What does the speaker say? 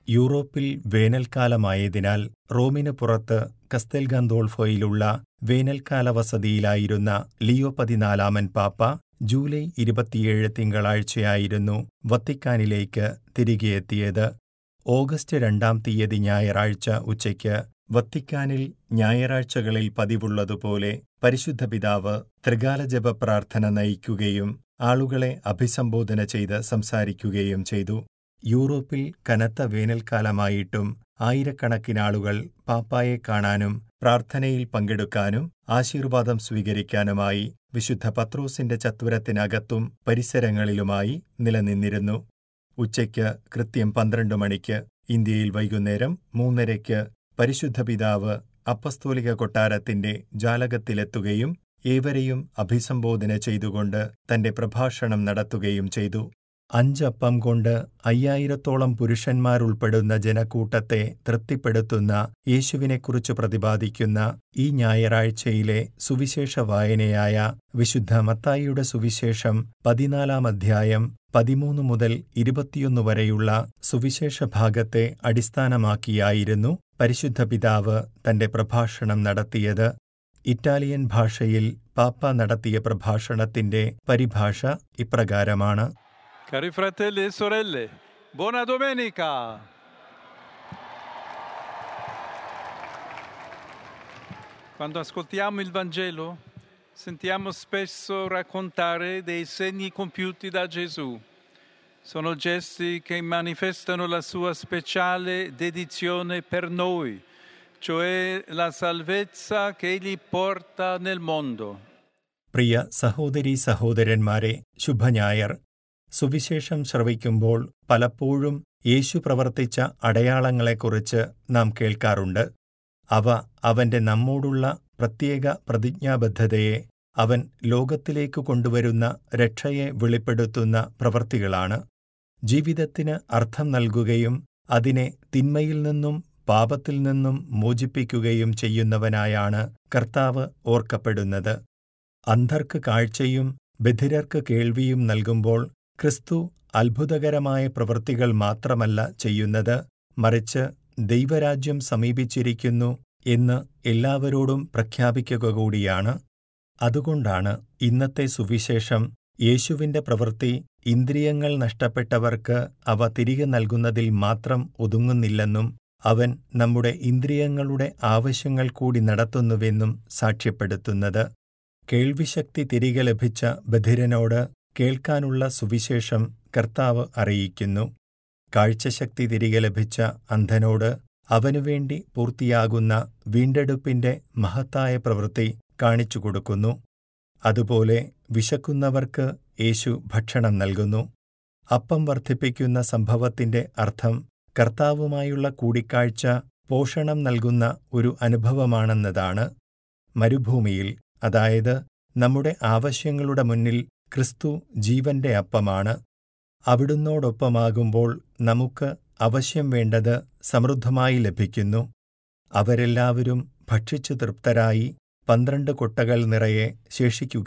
യൂറോപ്പിൽ വേനൽക്കാലമായതിനാൽ റോമിനു പുറത്ത് കസ്തെൽ ഗാന്തോൾഫോയിലുള്ള വേനൽക്കാല വസതിയിലായിരുന്ന ലിയോ പതിനാലാമൻ പാപ്പ ജൂലൈ ഇരുപത്തിയേഴ് തിങ്കളാഴ്ചയായിരുന്നു വത്തിക്കാനിലേക്ക് തിരികെയെത്തിയത് ഓഗസ്റ്റ് രണ്ടാം തീയതി ഞായറാഴ്ച ഉച്ചയ്ക്ക് വത്തിക്കാനിൽ ഞായറാഴ്ചകളിൽ പതിവുള്ളതുപോലെ പരിശുദ്ധ പിതാവ് ത്രികാല ജപ പ്രാർത്ഥന നയിക്കുകയും ആളുകളെ അഭിസംബോധന ചെയ്ത് സംസാരിക്കുകയും ചെയ്തു യൂറോപ്പിൽ കനത്ത വേനൽക്കാലമായിട്ടും ആയിരക്കണക്കിനാളുകൾ പാപ്പായെ കാണാനും പ്രാർത്ഥനയിൽ പങ്കെടുക്കാനും ആശീർവാദം സ്വീകരിക്കാനുമായി വിശുദ്ധ പത്രോസിന്റെ ചത്വരത്തിനകത്തും പരിസരങ്ങളിലുമായി നിലനിന്നിരുന്നു ഉച്ചയ്ക്ക് കൃത്യം പന്ത്രണ്ട് മണിക്ക് ഇന്ത്യയിൽ വൈകുന്നേരം മൂന്നരയ്ക്ക് പരിശുദ്ധ പിതാവ് അപ്പസ്തോലിക കൊട്ടാരത്തിന്റെ ജാലകത്തിലെത്തുകയും ഏവരെയും അഭിസംബോധന ചെയ്തുകൊണ്ട് തന്റെ പ്രഭാഷണം നടത്തുകയും ചെയ്തു അഞ്ചപ്പം കൊണ്ട് അയ്യായിരത്തോളം പുരുഷന്മാരുൾപ്പെടുന്ന ജനക്കൂട്ടത്തെ തൃപ്തിപ്പെടുത്തുന്ന യേശുവിനെക്കുറിച്ച് പ്രതിപാദിക്കുന്ന ഈ ഞായറാഴ്ചയിലെ സുവിശേഷ വായനയായ വിശുദ്ധ മത്തായിയുടെ സുവിശേഷം പതിനാലാം അധ്യായം പതിമൂന്ന് മുതൽ ഇരുപത്തിയൊന്ന് വരെയുള്ള സുവിശേഷ ഭാഗത്തെ അടിസ്ഥാനമാക്കിയായിരുന്നു പരിശുദ്ധ പിതാവ് തന്റെ പ്രഭാഷണം നടത്തിയത് ഇറ്റാലിയൻ ഭാഷയിൽ പാപ്പ നടത്തിയ പ്രഭാഷണത്തിന്റെ പരിഭാഷ ഇപ്രകാരമാണ് Cari fratelli e sorelle, buona domenica! Quando ascoltiamo il Vangelo, sentiamo spesso raccontare dei segni compiuti da Gesù. Sono gesti che manifestano la sua speciale dedizione per noi, cioè la salvezza che egli porta nel mondo. പ്രിയ സഹോദരീ സഹോദരന്മാരെ ശുഭഞായർ സുവിശേഷം ശ്രവിക്കുമ്പോൾ പലപ്പോഴും യേശു പ്രവർത്തിച്ച അടയാളങ്ങളെക്കുറിച്ച് നാം കേൾക്കാറുണ്ട് അവ അവന്റെ നമ്മോടുള്ള പ്രത്യേക പ്രതിജ്ഞാബദ്ധതയെ അവൻ ലോകത്തിലേക്കു കൊണ്ടുവരുന്ന രക്ഷയെ വെളിപ്പെടുത്തുന്ന പ്രവൃത്തികളാണ് ജീവിതത്തിന് അർത്ഥം നൽകുകയും അതിനെ തിന്മയിൽ നിന്നും പാപത്തിൽ നിന്നും മോചിപ്പിക്കുകയും ചെയ്യുന്നവനായാണ് കർത്താവ് ഓർക്കപ്പെടുന്നത് അന്ധർക്ക് കാഴ്ചയും ബധിരർക്ക് കേൾവിയും നൽകുമ്പോൾ ക്രിസ്തു അത്ഭുതകരമായ പ്രവൃത്തികൾ മാത്രമല്ല ചെയ്യുന്നത് മറിച്ച് ദൈവരാജ്യം സമീപിച്ചിരിക്കുന്നു എന്ന് എല്ലാവരോടും പ്രഖ്യാപിക്കുക കൂടിയാണ് അതുകൊണ്ടാണ് ഇന്നത്തെ സുവിശേഷം യേശുവിന്റെ പ്രവൃത്തി ഇന്ദ്രിയങ്ങൾ നഷ്ടപ്പെട്ടവർക്ക് അവ തിരികെ നൽകുന്നതിൽ മാത്രം ഒതുങ്ങുന്നില്ലെന്നും അവൻ നമ്മുടെ ഇന്ദ്രിയങ്ങളുടെ ആവശ്യങ്ങൾ കൂടി നടത്തുന്നുവെന്നും സാക്ഷ്യപ്പെടുത്തുന്നത് കേൾവിശക്തി തിരികെ ലഭിച്ച ബധിരനോട് കേൾക്കാനുള്ള സുവിശേഷം കർത്താവ് അറിയിക്കുന്നു കാഴ്ചശക്തി തിരികെ ലഭിച്ച അന്ധനോട് അവനുവേണ്ടി പൂർത്തിയാകുന്ന വീണ്ടെടുപ്പിന്റെ മഹത്തായ പ്രവൃത്തി കാണിച്ചുകൊടുക്കുന്നു അതുപോലെ വിശക്കുന്നവർക്ക് യേശു ഭക്ഷണം നൽകുന്നു അപ്പം വർദ്ധിപ്പിക്കുന്ന സംഭവത്തിന്റെ അർത്ഥം കർത്താവുമായുള്ള കൂടിക്കാഴ്ച പോഷണം നൽകുന്ന ഒരു അനുഭവമാണെന്നതാണ് മരുഭൂമിയിൽ അതായത് നമ്മുടെ ആവശ്യങ്ങളുടെ മുന്നിൽ ക്രിസ്തു ജീവന്റെ അപ്പമാണ് അവിടുന്നോടൊപ്പമാകുമ്പോൾ നമുക്ക് അവശ്യം വേണ്ടത് സമൃദ്ധമായി ലഭിക്കുന്നു അവരെല്ലാവരും ഭക്ഷിച്ചു തൃപ്തരായി പന്ത്രണ്ട് കൊട്ടകൾ നിറയെ ശേഷിക്കുക